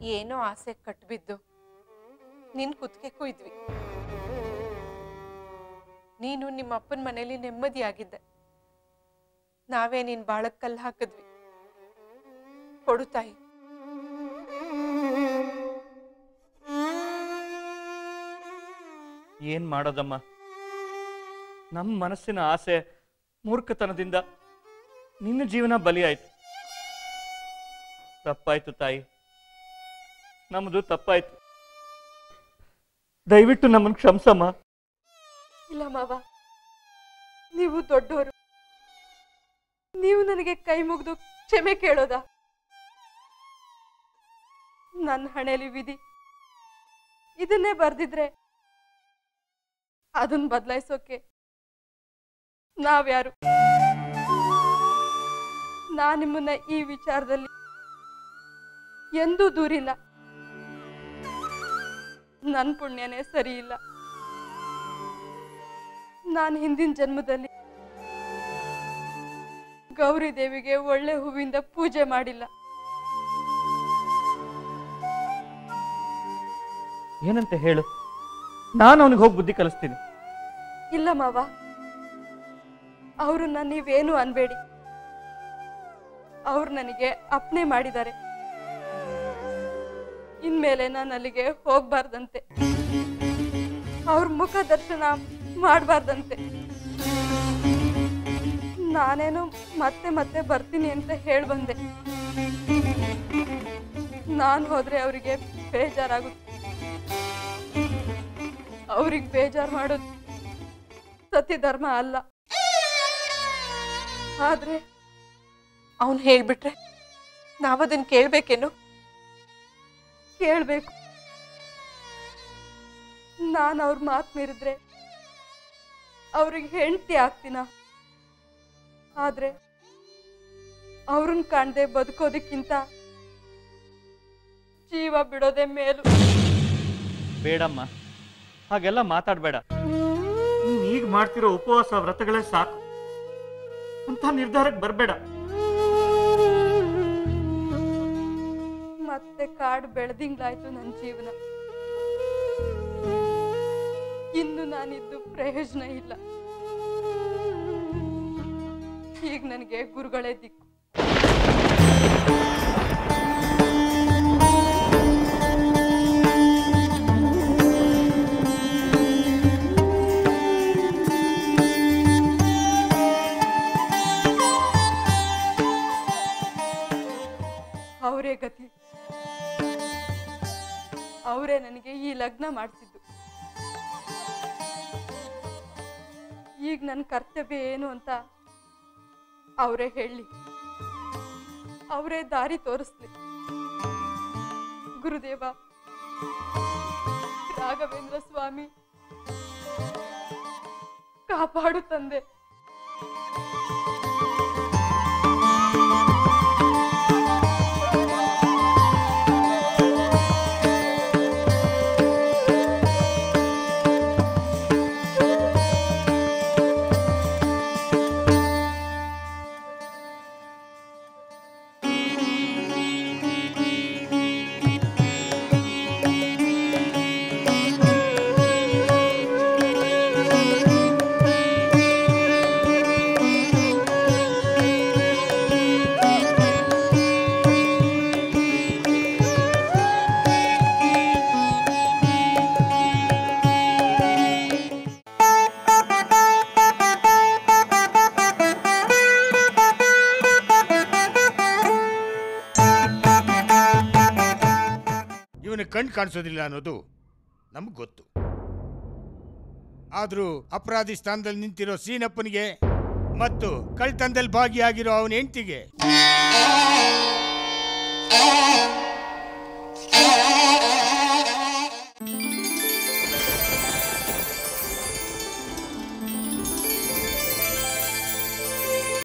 ಏನೋ ಆಸೆ ಕಟ್ಬಿದ್ದು ನಿನ್ ಕುತ್ತಿಗೆಕ್ಕೂ ಇದ್ವಿ ನೀನು ನಿಮ್ಮ ಅಪ್ಪನ ಮನೇಲಿ ನೆಮ್ಮದಿಯಾಗಿದ್ದೆ ನಾವೇ ನಿನ್ ಬಾಳಕ್ ಕಲ್ಲು ಹಾಕಿದ್ವಿ ಕೊಡು ತಾಯಿ ಏನ್ ಮಾಡೋದಮ್ಮ ನಮ್ಮ ಮನಸ್ಸಿನ ಆಸೆ ಮೂರ್ಖತನದಿಂದ ನಿನ್ನ ಜೀವನ ಬಲಿಯಾಯ್ತು ತಪ್ಪಾಯ್ತು ತಾಯಿ ನಮ್ಮದು ತಪ್ಪಾಯ್ತು ದಯವಿಟ್ಟು ನಮ್ಮನ್ನು ಕ್ಷಮಿಸಮ್ಮ ಇಲ್ಲ ಮಾವ ನೀವು ದೊಡ್ಡವರು ನೀವು ನನಗೆ ಕೈ ಮುಗಿದು ಕ್ಷಮೆ ಕೇಳೋದಾ ನನ್ನ ಹಣೆಯಲ್ಲಿ ವಿಧಿ ಇದನ್ನೇ ಬರ್ದಿದ್ರೆ ಅದನ್ನ ಬದಲಾಯಿಸೋಕೆ ನಾವ್ಯಾರು ನಾ ನಿಮ್ಮನ್ನ ಈ ವಿಚಾರದಲ್ಲಿ ಎಂದೂ ದೂರಿಲ್ಲ ನನ್ನ ಪುಣ್ಯನೇ ಸರಿ ಇಲ್ಲ ನಾನು ಹಿಂದಿನ ಜನ್ಮದಲ್ಲಿ ಗೌರಿ ದೇವಿಗೆ ಒಳ್ಳೆ ಹೂವಿಂದ ಪೂಜೆ ಮಾಡಿಲ್ಲ ಏನಂತ ಹೇಳು ನಾನು ಅವನಿಗೆ ಹೋಗಿ ಬುದ್ಧಿ ಕಲಿಸ್ತೀನಿ ಇಲ್ಲ ಮಾವ ಅವ್ರನ್ನ ನೀವೇನು ಅನ್ಬೇಡಿ ಅವ್ರು ನನಗೆ ಅಪ್ನೆ ಮಾಡಿದ್ದಾರೆ ಇನ್ಮೇಲೆ ನಾನು ಅಲ್ಲಿಗೆ ಹೋಗ್ಬಾರ್ದಂತೆ ಅವ್ರ ಮುಖ ದರ್ಶನ ಮಾಡಬಾರ್ದಂತೆ ನಾನೇನು ಮತ್ತೆ ಮತ್ತೆ ಬರ್ತೀನಿ ಅಂತ ಹೇಳಿ ಬಂದೆ ನಾನು ಹೋದ್ರೆ ಅವರಿಗೆ ಬೇಜಾರಾಗುತ್ತೆ ಅವ್ರಿಗೆ ಬೇಜಾರು ಮಾಡೋದು ಸತ್ಯ ಧರ್ಮ ಅಲ್ಲ ಆದ್ರೆ ಅವನು ಹೇಳ್ಬಿಟ್ರೆ ನಾವದನ್ನ ಕೇಳ್ಬೇಕೇನು ಕೇಳ್ಬೇಕು ನಾನು ಅವ್ರ ಮಾತು ಮೀರಿದ್ರೆ ಅವ್ರಿಗೆ ಹೆಂಡತಿ ಆಗ್ತೀನ ಆದ್ರೆ ಅವ್ರನ್ನ ಕಾಣದೆ ಬದುಕೋದಕ್ಕಿಂತ ಜೀವ ಬಿಡೋದೇ ಮೇಲು ಬೇಡಮ್ಮ ಹಾಗೆಲ್ಲ ಮಾತಾಡಬೇಡ ನೀನು ಈಗ ಮಾಡ್ತಿರೋ ಉಪವಾಸ ವ್ರತಗಳೇ ಸಾಕು ಅಂತ ನಿರ್ಧಾರಕ್ಕೆ ಬರಬೇಡ ಮತ್ತೆ ಕಾಡು ಬೆಳೆದಿಂಗ್ಲಾಯ್ತು ನನ್ನ ಜೀವನ ಇನ್ನು ನಾನಿದ್ದು ಪ್ರಯೋಜನ ಇಲ್ಲ ಈಗ ನನಗೆ ಗುರುಗಳೇ ದಿಕ್ಕು ಅವರೇ ಗತಿ ಅವರೇ ನನಗೆ ಈ ಲಗ್ನ ಮಾಡಿಸಿದ್ದು ಈಗ ನನ್ನ ಕರ್ತವ್ಯ ಏನು ಅಂತ ಅವರೇ ಹೇಳಿ ಅವರೇ ದಾರಿ ತೋರಿಸ್ಲಿ ಗುರುದೇವ ರಾಘವೇಂದ್ರ ಸ್ವಾಮಿ ಕಾಪಾಡು ತಂದೆ ಇವನು ಕಣ್ ಕಾಣಿಸೋದಿಲ್ಲ ಅನ್ನೋದು ನಮ್ಗೆ ಗೊತ್ತು ಆದರೂ ಅಪರಾಧಿ ಸ್ಥಾನದಲ್ಲಿ ನಿಂತಿರೋ ಸೀನಪ್ಪನಿಗೆ ಮತ್ತು ಕಳ್ತನದಲ್ಲಿ ಭಾಗಿಯಾಗಿರೋ ಅವನ ಹೆಂಡತಿಗೆ